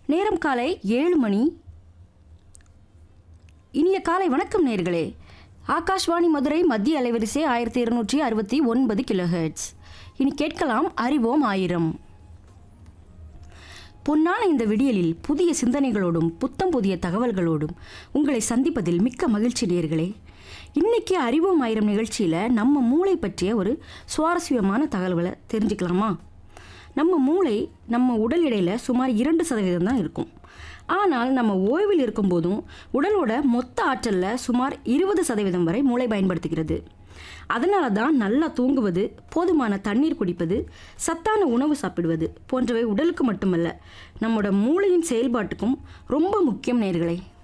நேரம் காலை ஏழு மணி இனிய காலை வணக்கம் நேர்களே ஆகாஷ்வாணி மதுரை மத்திய அலைவரிசை ஆயிரத்தி இருநூற்றி அறுபத்தி ஒன்பது கிலோஹெர்ட்ஸ் இனி கேட்கலாம் அறிவோம் ஆயிரம் பொன்னான இந்த விடியலில் புதிய சிந்தனைகளோடும் புத்தம் புதிய தகவல்களோடும் உங்களை சந்திப்பதில் மிக்க மகிழ்ச்சி நேர்களே இன்னைக்கு அறிவோம் ஆயிரம் நிகழ்ச்சியில் நம்ம மூளை பற்றிய ஒரு சுவாரஸ்யமான தகவல்களை தெரிஞ்சுக்கலாமா நம்ம மூளை நம்ம உடல் எடையில் சுமார் இரண்டு சதவீதம் தான் இருக்கும் ஆனால் நம்ம ஓய்வில் இருக்கும்போதும் உடலோட மொத்த ஆற்றலில் சுமார் இருபது சதவீதம் வரை மூளை பயன்படுத்துகிறது அதனால தான் நல்லா தூங்குவது போதுமான தண்ணீர் குடிப்பது சத்தான உணவு சாப்பிடுவது போன்றவை உடலுக்கு மட்டுமல்ல நம்மோட மூளையின் செயல்பாட்டுக்கும் ரொம்ப முக்கியம் நேர்களே